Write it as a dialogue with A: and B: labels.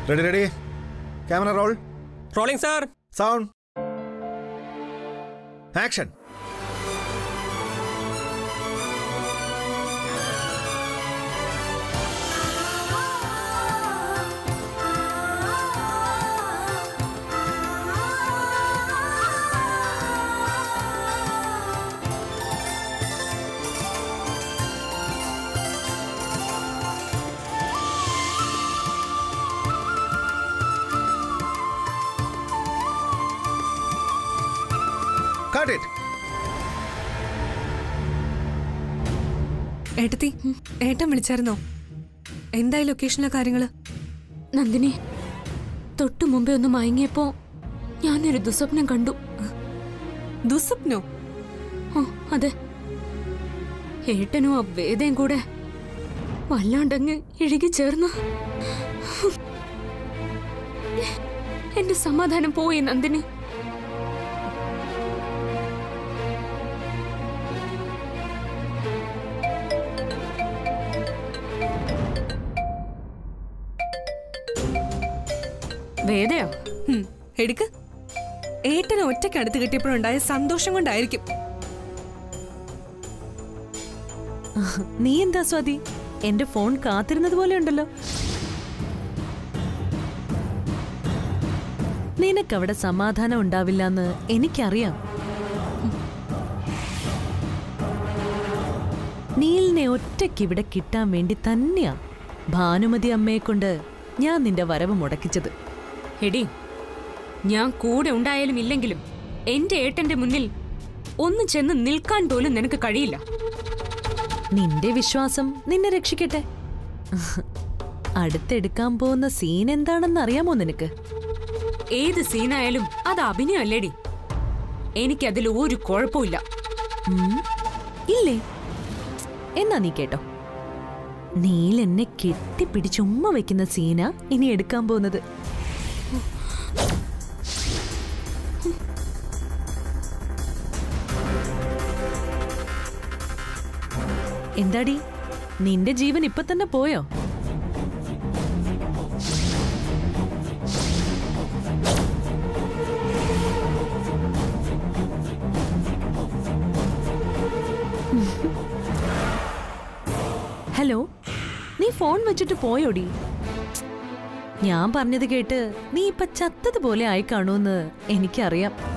A: ready ready camera roll
B: rolling sir
A: sound action cut it
C: ഏട്ടത്തി ഏട്ടൻ വിളിച്ചായിരുന്നോ എന്തായി ലൊക്കേഷനിലെ കാര്യങ്ങള്
D: നന്ദിനി തൊട്ടു മുമ്പേ ഒന്ന് മയങ്ങിയപ്പോ ഞാനൊരു ദുസ്വപ്നം കണ്ടു
C: ദുസ്വപ്നോ
D: ആ, അതെ ഏട്ടനും ആ വേദയും കൂടെ വല്ലാണ്ടങ്ങ് ഇഴുകി ചേർന്നു എന്റെ സമാധാനം പോയി നന്ദിനി
C: വേദയോ ഹും, എടുക്ക് ഏട്ടനെ ഒറ്റയ്ക്ക് അടുത്ത് കിട്ടിയപ്പോഴുണ്ടായ സന്തോഷം കൊണ്ടായിരിക്കും
E: നീ എന്താ സ്വാതി എന്റെ ഫോൺ കാത്തിരുന്നത് പോലെ ഉണ്ടല്ലോ നിനക്കവിടെ സമാധാനം ഉണ്ടാവില്ലെന്ന് എനിക്കറിയാം നീലിനെ ഒറ്റയ്ക്ക് ഇവിടെ കിട്ടാൻ വേണ്ടി തന്നെയാ ഭാനുമതി അമ്മയെ കൊണ്ട് ഞാൻ നിന്റെ വരവ് മുടക്കിച്ചത്
D: എടി ഞാൻ കൂടെ ഉണ്ടായാലും ഇല്ലെങ്കിലും എന്റെ ഏട്ടന്റെ മുന്നിൽ ഒന്ന് ചെന്ന് നിൽക്കാൻ പോലും നിനക്ക് കഴിയില്ല
E: നിന്റെ വിശ്വാസം നിന്നെ രക്ഷിക്കട്ടെ അടുത്തെടുക്കാൻ പോകുന്ന സീൻ എന്താണെന്ന് അറിയാമോ നിനക്ക്
D: ഏത് സീനായാലും അത് അഭിനയമല്ലേടി എനിക്കതിൽ ഒരു കുഴപ്പമില്ല
E: ഉം, ഇല്ലേ എന്നാ നീ കേട്ടോ നീൽ എന്നെ കെട്ടിപ്പിടിച്ച് ഉമ്മ വെക്കുന്ന സീന ഇനി എടുക്കാൻ പോകുന്നത് എന്താടി നിന്റെ ജീവൻ ഇപ്പൊ തന്നെ പോയോ ഹലോ നീ ഫോൺ വെച്ചിട്ട് പോയോടി ഞാൻ പറഞ്ഞത് കേട്ട് നീ ഇപ്പൊ ചത്തതുപോലെ ആയി കാണൂന്ന് എനിക്കറിയാം